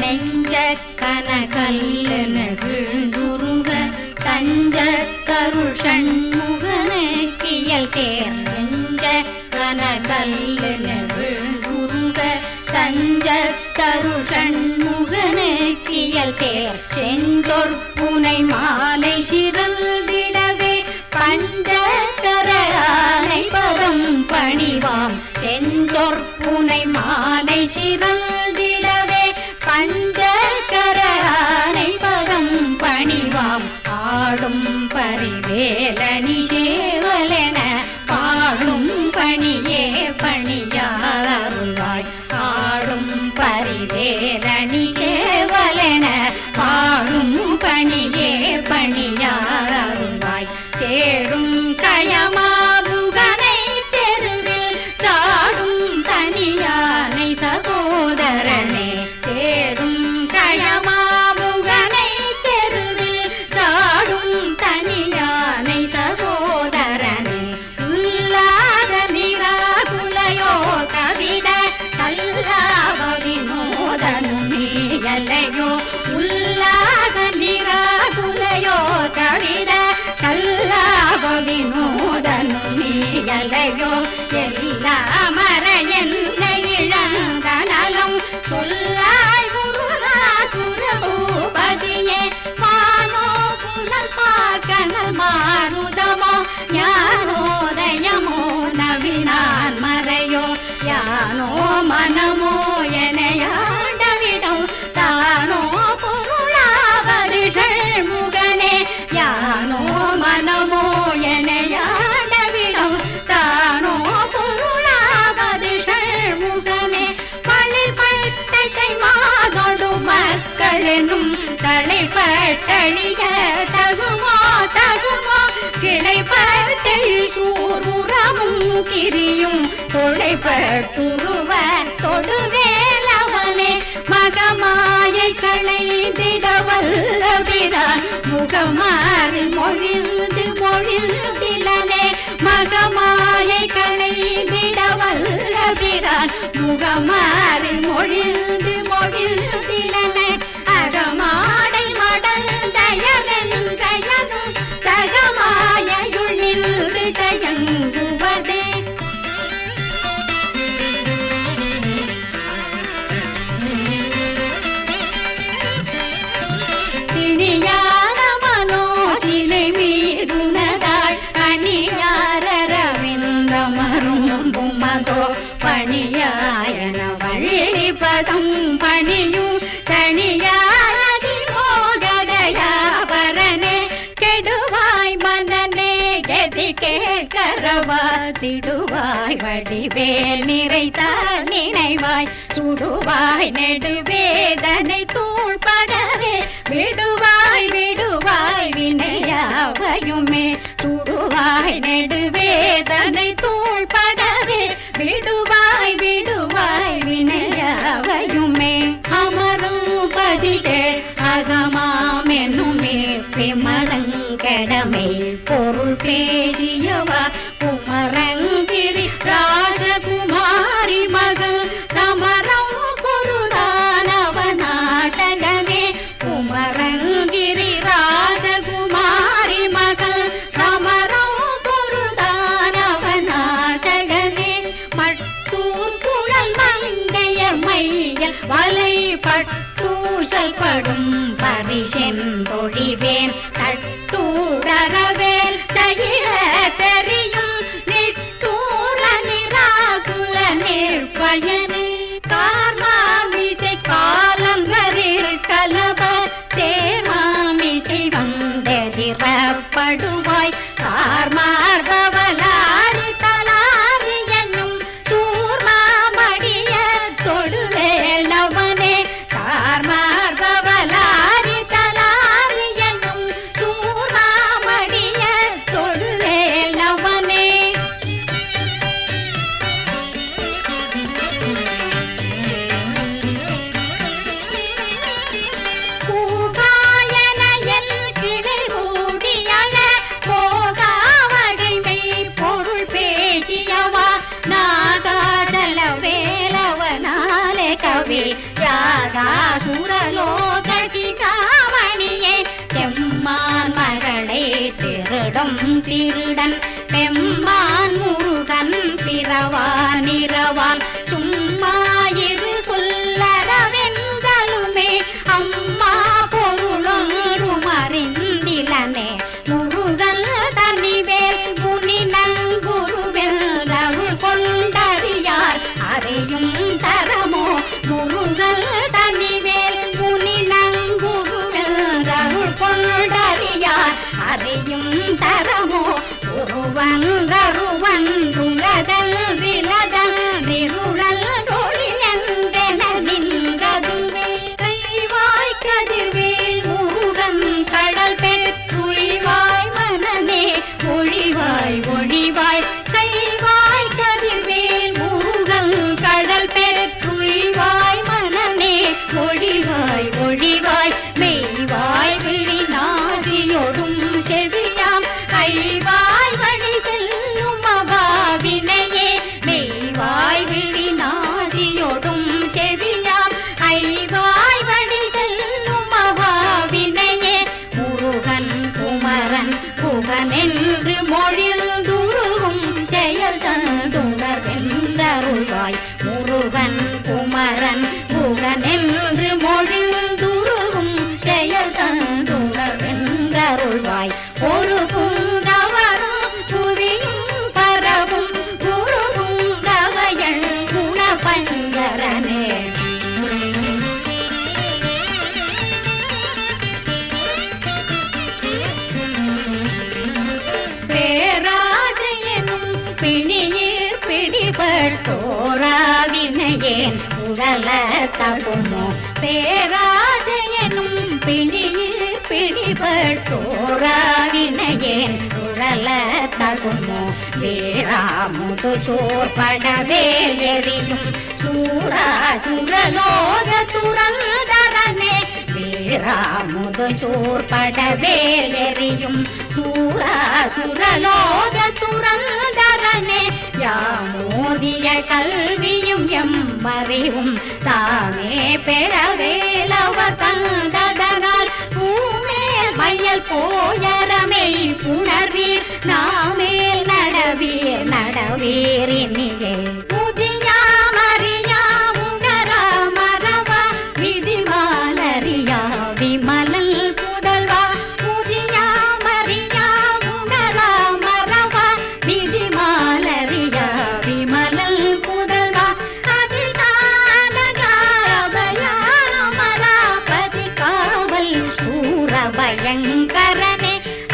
நெஞ்ச கனகல்லென விழுந்துருக தஞ்ச தருள் சண்முகனுக்கியல் சேர் நெஞ்ச கனகல்லென விழுந்துருக தஞ்ச தருள் சண்முகனுக்கியல் சேர் செஞ்சொற்புனை மாலை சிறந்திடவே பஞ்சகரானை பதம் பணிவாம் செஞ்சொற்புனை மாலை சிறந்திடவே பஞ்சகரானை பதம் பணிவாம் ஆடும் பரிவேலணி சேவலென பாடும் பணியே பணியாருள்வாய் ஆடும் பரிவேலணி சேவலென பாடும் பணியே பணியாருள்வாய் தேடும் கயமாமுகனை செருவில் சாடும் தனியானை சகோதரனே தேடும் கயமாமுகனை செருவில் சாடும் தனியானை சகோதரனே உல்லாத நிராகுலையோ கவித சல்லாப வினோதனும் நீயலையோ உல்லாத நிராகுலையோ கவித சல்லாப வினோதனும் நீயலையோ எல்லா மர என்னை இழந்த நலம் சொல்லாய் முருகா சுரபூபதியே மானோ புனல் பாக்கனல் மாருதமோ ஞானோதயமோ நவினான் மறையோ யானோ மனமோ எனையாண்டவிடம் தானோ பொருளாவது முகனே யானோ மனமோ எனையாண்டவிடம் தானோ பொருளாவது முகனே பழிபட்டை மாதொடு மக்களெனும் தலைப்பட்டழிய தகுமோ தகுமோ கிடைப்பட்டழி சூருரமும் கிரியும் தொலைப்பட்டுருவ தொடுவேலவனே மகமாயை களைந்திட வல்லபிரான் முகமாறி மொழிந்து மொழிந்திலனே மகமாயை களைந்திட வல்லபிரான் முகமாறி மொழிந்து மொழிந்திலனே அகமாடை மடல் தயலென்றயனும் சகமாயுள் நின்று தயங்குவதே திணியான மனோசிலை மீதுனதாள் அணியாரரவிந்தமரும் பொம்மதோ பணியாயன வள்ளி பதம் பணியும் தனியாரதி மோகதயாபரனே கெடுவாய் மனநே கதி கேட்கரவா திடுவாய் வடிவேல் நிறைத்தார் நினைவாய் சுடுவாய் நெடுவேதனை தூள்படவே விடுவாய் விடுவாய் வினையாவையுமே சுடுவாய் நெடுவேதனை தூள்படவே விடுவாய் விடுவாய் வினையாவையுமே அமரும் பதிலே அகமாம் என்னுமே விமலங்கடமை பொருள் பேசியவா குமரங்கிரி ராசகுமாரி மகள் சமரம் பொருளானவநாசகனே குமரங்கிரி ராசகுமாரி மகள் சமரம் பொருளானவநாசகனே மட்டூர் குழல் மங்கையர் மையல் வலை பட்டூசல் படும் பரிசெந்தொழிவேன் தட்டூரவேல் சகிர தெரியும் நிட்டூர நிராகுல நிற்பயனே கார்மாமிசை காலங்கரில் கலப தேர்மாமிசை வந்தெதிரப்படுவாய் கார்மார்பவலாரி தலாரி என்னும் சூர்மாமடிய தொடுவேலவனே கார்மார்பவலாரி தலாரி என்னும் சூர்மாமடிய தொடுவேலவனே பூகாயன எல் கிளை மூடியன போகாவகை சுரலோக சிகாமணியே செம்மான் மகளை திருடும் திருடன் பெம்மான் முருகன் பிறவான் நிறவான் சும்மா இரு சொல்லடவென்றலுமே அம்மா பொருளொன்றும் அறிந்திலனே முருகல் தனிவேல் முனி நங்குருவில் அருள் கொண்டறியார் அறையும் தரமோ முருகல் தனிவேல் முனி நங்குருவில் அருள் கொண்டறியார் அறையும் தரமோ ஒருவன் கருவன் ருளதல் விலதல் நிருளல் ஒளியென்றென நின்றதுவே கைவாய் கதிர்வேல் முருகன் கடல் பெற்றுய்வாய் மனநே ஒழிவாய் ஒழிவாய் கைவாய் கதிர்வேல் முருகன் கடல் பெற்றுய்வாய் மனநே ஒழிவாய் ஒழிவாய் மெய்வாய் விழி நாசியொடும் செவியாம் கைவாய் வழி செல்லும் அபாவினையே மெய்வாய் விழி நாசியொடும் செவியாம் ஐவாய் வழி செல்லும் அபாவினையே முருகன் குமரன் புகனென்று மொழில் துருவும் செயல் தந்துணர்வென்றருள்வாய் முருகன் குமரன் புகனென்று மொழில் துருவும் செயல் தந்துணர்வென்றருள்வாய் ஒரு பூங்கவரும் புவியும் பரவும் குருவும் கவையள் குணபங்கரனே பேராசையனும் பிணியீர் பிடிபட்டோராவினையேன் உடல தகுமோ பேராசையனும் பிணியீர் பிடிபட்டோராவினையேன் உடல தகுமோ வீராமுது சோர்படவே எரியும் சூரா சுரலோக துறந்தரனே வீராமுது சூர்படவே எரியும் சூரா சுரலோக துறந்தரனே யாமோதிய கல்வியும் எம்மறிவும் தாமே பெறவேலவர் தந்ததனால் பூமேல் மையல் போயரமை புணர்வீர் நாமேல் நடவீர் நடவீர் இனியே முதியாமறியா உணரா மறவா விதிமாலறியா விமலல் புதல்வா முதியாமறியா உணரா மறவா விதிமாலறியா விமலல் புதல்வா அதிகாரபயாமராபதி காவல் சூரபயங்கரனே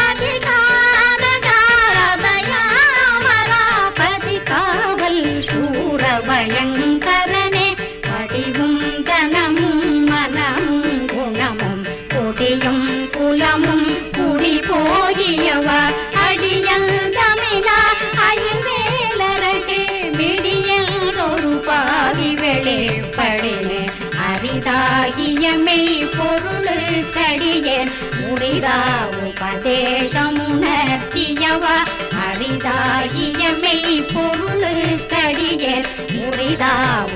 அதிகாரபயாமராபதி காவல் சூரபயங்கரனே படிவும் கனமும் மனமும் குணமும் கொடியும் குலமும் குடி போகியவா அடியல் தமிழா அயல்வேலரசே விடியல் ஒரு பாவி வெளிப்படினே அரிதாகிய மெய் பொருளுக்கடியேன் முறிதா உபதேசமுணர்த்தியவா அரிதாகிய மெய் பொருளுக்கடியேன் முறிதா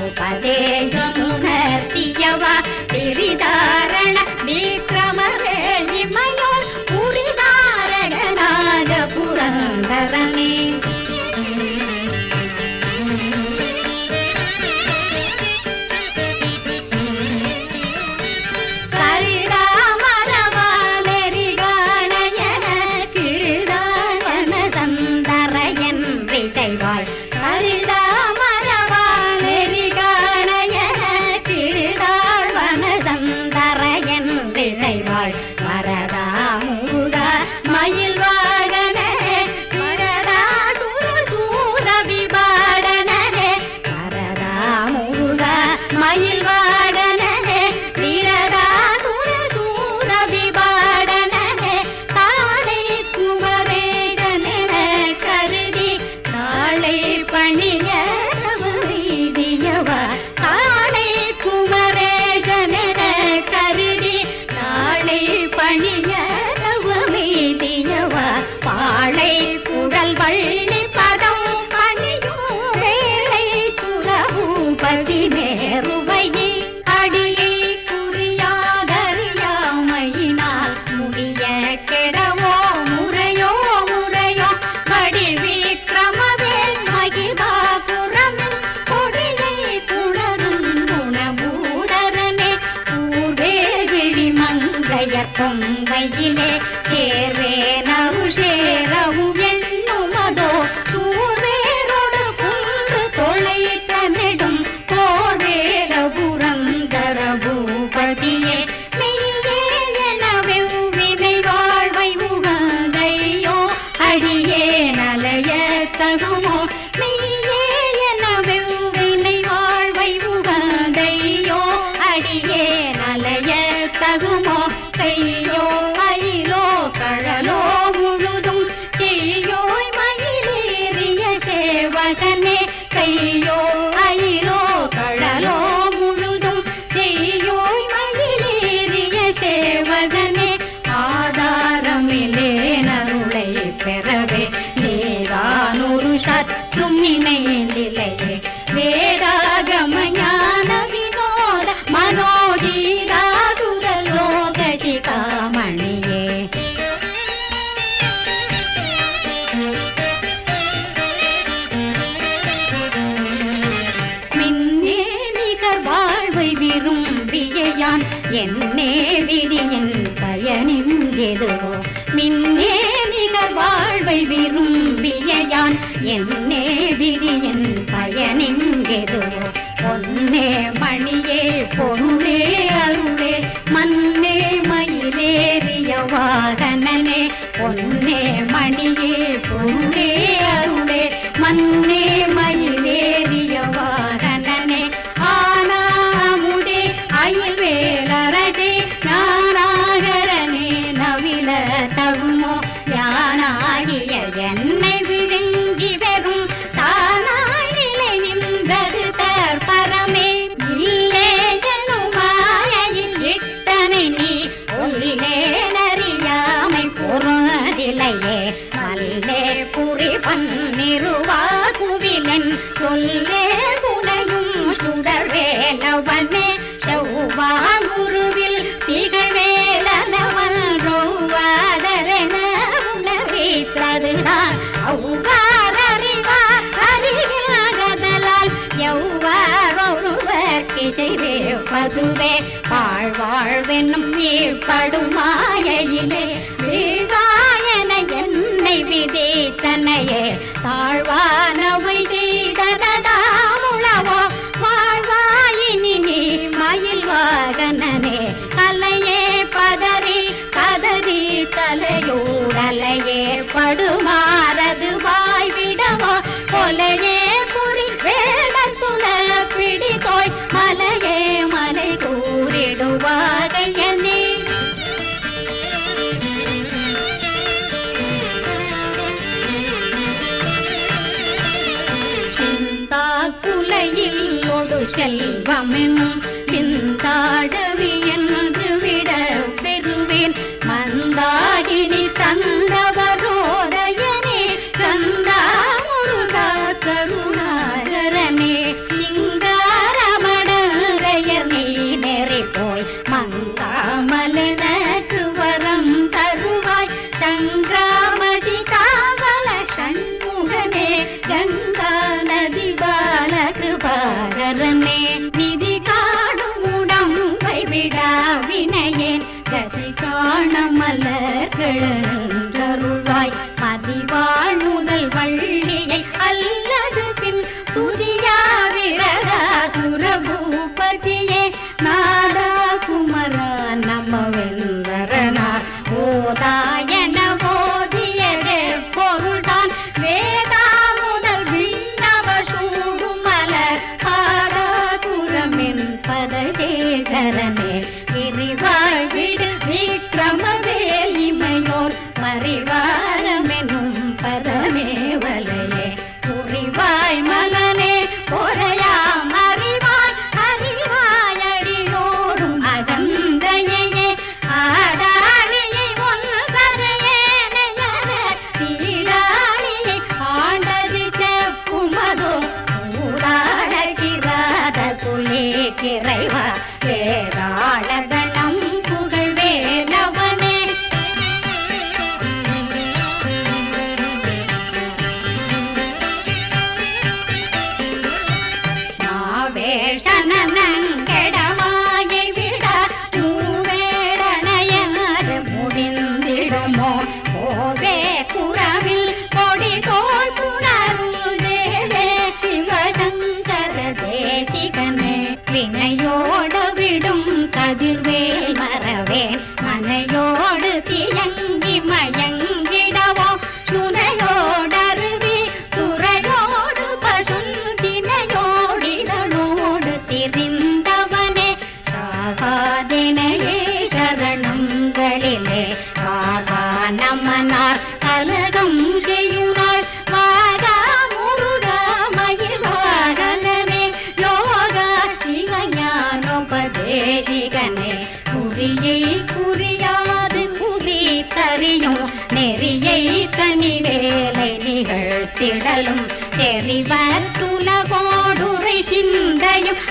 உபதேசமுணர்த்தியவா பிரிதாரண விக்ரமவேள் இமையோர் புரிதாரணனாக புரந்தரனே கரிடாமரவாலெரிகாணையன கிருதாவன சந்தரையன் செய்வாய் கரிடாமரவாலெரிகாணையன கிருதாழ்வன சந்தரையன் செய்வாய் வரதா முருகா மயில் வாகனே வரதா சுர சூர விபாடனே வரதா முருகா மயில் வாகனே வீரதா சுர சூர விபாடனே தாளை குமரேசனென கருதி தாளை சிந்தையிலே சேர்வேனருள் சேரவும் எண்ணுமதோ சூர்வேரோடு குன்று தொலைத்த நெடும் போர்வேர புரந்தர பூபதியே மெய்யே எனவே வினை வாழ்வை உகந்தையோ அடியே நலைய தகுமோ மெய்யே எனவே வினை வாழ்வை உகந்தையோ அடியே நலைய தகுமோ கையோ மயிலோ கழலோ முழுதும் செய்யோய் மயிலேறிய சேவகனே கையோ அயிலோ கழலோ முழுதும் செய்யோய் மயிலேறிய சேவகனே ஆதாரமிலே நருளை பெறவே நீதான் ஒரு சற்றும் நினைந்திலையே வேதாகம ஞான வினோத மனோதீராசுரலோக சிகாமணியே மின்னே நிகர் வாழ்வை விரும்பிய யான் என்னே விதியின் பயனின் எதுவோ மின்னே நிகர் வாழ்வை விரும்பிய யான் என்னே விதியின் பயனின் எதுவோ பொன்னே மணியே பொருளே அருளே மன்னே மயிலேறிய வாகனனே பொன்னே மணியே பொருளே அருளே மன்னே மயிலேறிய வாகனனே ஆனாமுதே அயல்வேலரசே ஞானாகரனே நவில தகுமோ யானாகிய என்னை விழுங்கி வெறும் தானாய் நிலை நின்றது தற்பரமே இல்லே எனும் மாயையில் இட்டனை நீ உள்ளே நறியாமை பொருதிலையே மல்லே புரி பன்னிருவா குவிலன் சொல்லே புனையும் சுடர்வேலவனே செவ்வான் குருவில் திகழ்வேலனவன் ரோவாதரென உணர்வித்ததுதான் அவ்வாறறிவார் அறியாதலால் எவ்வாறொருவர் இசைவே பதுவே வாழ்வாழ்வென்னும் ஏற்படும் மாயையிலே வீழ்வாயன என்னை விதித்தனையே தாழ்வானவை செய்தனதாமுளவோ வாழ்வாயினி நீ மயில் வாகனனே கலையே பதறி கதறி தலையோடலையே படுமாறது வாய்விடவோ கொலையே புரி வேடர் புல பிடித்தோய் மலையே மலை கூறிடுவாகையனே சிந்தா குலையில் ஒடு செல்வமெனும் விந்தாடவி என்று விட பெறுவேன் மந்தாகினி தந்தவரோதயனே கந்தா முருகா கருணாகரனே சிங்காரமடரையர் நீ நெறி போய் மங்காமலனக்கு வரம் தருவாய் சங்கிராமசி காவல சண்முகனே கங்கா நதி பால கிருபாகரனே நிதி காணும் உடம்பை விடா வினையேன் கதி காண மலர்களருள்வாய் மதிவாழ்முதல் வள்ளியை அல்லது பின் துதியா விரதா சுரபூபதியே நாதா குமரா நமவெந்தரனார் ஓதாயன போதியதே பொருள்தான் வேதா முதல் விண்ணவ சூடும் மலர் பாதாகுரமின் பதசேகரனே கிரிவாய் விடு விக்ரமவேல் இமையோர் மறிவாரமெனும் பரமேவலையே புரிவாய் மகனே பொறையாம் அறிவாய் அறிவாய் அடியோடும் அகந்தையே ஆடாளியை ஒன்பதையேனையர தீராளியை ஆண்டது செப்புமதோ ஊராடகிராத புலே கிரைவா வேதாள கணம் புகழ் வேலவனே வினையோடு விடும் கதிர்வேல் மறவேன் மனையோடு தியங்கி மயங்கிடவோ சுனையோடருவி துறையோடு பசுந்தினையோடிதனோடு திரிந்தவனே சாகாதினையே சரணங்களிலே காகா நமனார் கலகம் செய்யுனாள் வாகா முருகா மயில்வாகனே யோகா சிவஞானோபதேசிகனே குறியை குறியாது குறி தறியும் நெறியை தனி வேலை நிகழ்த்திடலும் செறிவத்துலகோடுரை சிந்தையும்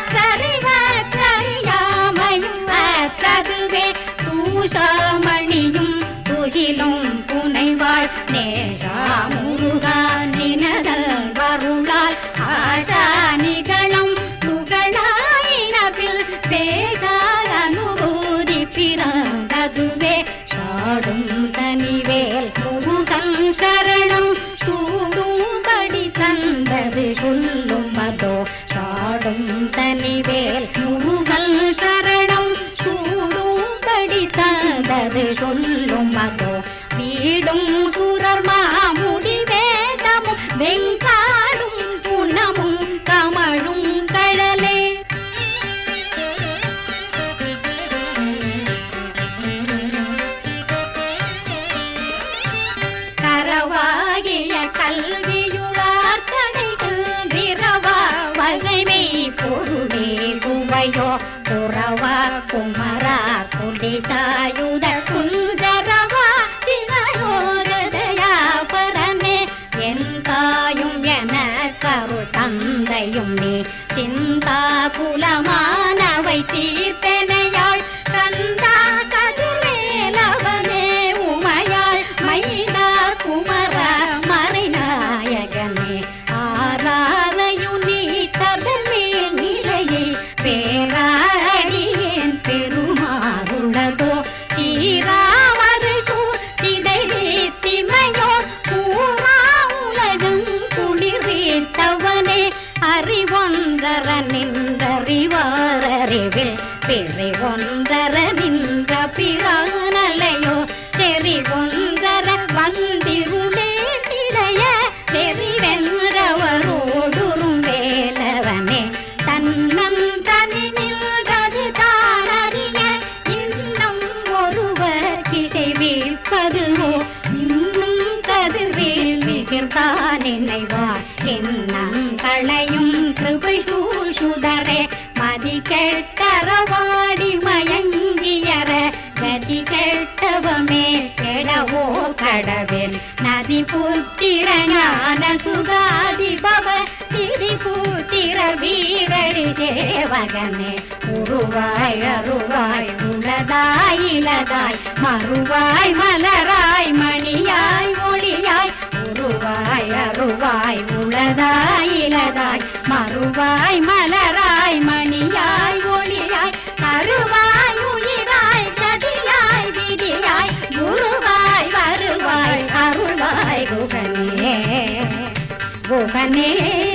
அத்தறிவத்தறியாமையும் அத்ததுவே தூசாமணியும் துகிலும் புனைவாள் நேசா முருகா நினதல் வருளால் ஆசானிகளும் துகளாயினவில் பேசாத அனுபூதி பிறந்ததுவே சாடும் தனிவேல் முருகன் சரணம் சூடும்படி தந்தது சொல்லும் அதோ சாடும் தனிவேல் முருகன் சரணம் சூடும்படி தந்தது சொல்லும் அதோ வீடும் சுரர் மாமுடி வேதமும் வெங்காடும் புனமும் கமழும் கடலே கரவாகிய கல்வியுளார் தடை சென்றிரவா வகைமை பொருளே குவையோ புறவா குமரா குடிசாயுத குஞ்சரவா சிவயோதயா பரமே என் தாயும் என கருள் தந்தையும் நீ சிந்தா குலமானவை தீர்த்தனையாள் கந்தா கதிர்வேலவனே உமையாள் மைதா குமர மறைநாயகனே ஆராரையும் நீ ததமே நிலையை பேராடியேன் பெருமாறுள்ளதோ சீராவது சூர் சிதை வீத்திமையோ பூரா உலகம் குளிர் வீழ்த்தவனே அறிவொன்றர நின்றறிவாரறிவில் பிறை ஒன்றர நின்ற பிரானலையோ செறி ஒன்றர வந்திருளே சிறைய வெறி வென்றவரோடுறும் வேலவனே தன்னன் தனி நின்றது தானறிய இன்னும் ஒருவர் கிசை வீழ்ப்பதுவோ இன்னும் கதிர்வேல் மிகிர்தான் நினைவார் என்னங்களையும் கிருபை சூழ் சுடரே மதி கெட்டரவாடி மயங்கியற கதி கெட்டவமே கெடவோ கடவேல் நதி புத்திர ஞான சுகாதி பவ திரி புத்திர வீரடி சேவகனே உருவாய் அருவாய் உளதாய் இலதாய் மறுவாய் மலராய் மணியாய் ஒளியாய் உருவாய் அருவாய் உளதாய் இலதாய் மறுவாய் மலராய் மணியாய் ஒளியாய் கருவாய் உயிராய் கதியாய் விதியாய் குருவாய் வருவாய் அருள்வாய் குகனே குகனே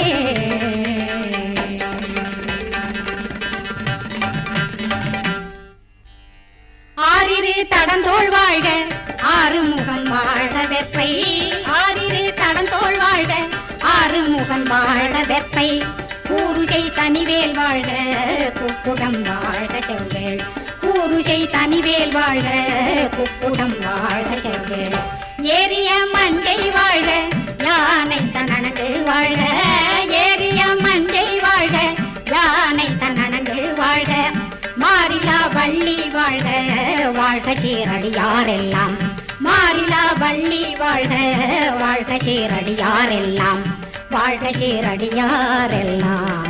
ஆறிரு தடந்தோள் வாழ்க ஆறு முகன் வாழ வெப்பை ஆறிரு தடந்தோள் வாழ்க ஆறு முகன் வாழ வெப்பை கூறுசை தனிவேல் வாழ்க குப்புடம் வாழ்க செவ்வேள் கூறுசை தனிவேல் வாழ்க குப்புடம் வாழ்க செவ்வேள் ஏரிய மஞ்சை வாழ்க யானை தனனங்கு வாழ்க ஏரிய மஞ்சை வாழ்க யானை தனனங்கு வாழ்க மாறிலா வள்ளி வாழ்க வாழ்க சீரடியாரெல்லாம் மாறிலா வள்ளி வாழ்க வாழ்க சீரடியாரெல்லாம் வாழ்க சீரடியாரெல்லாம்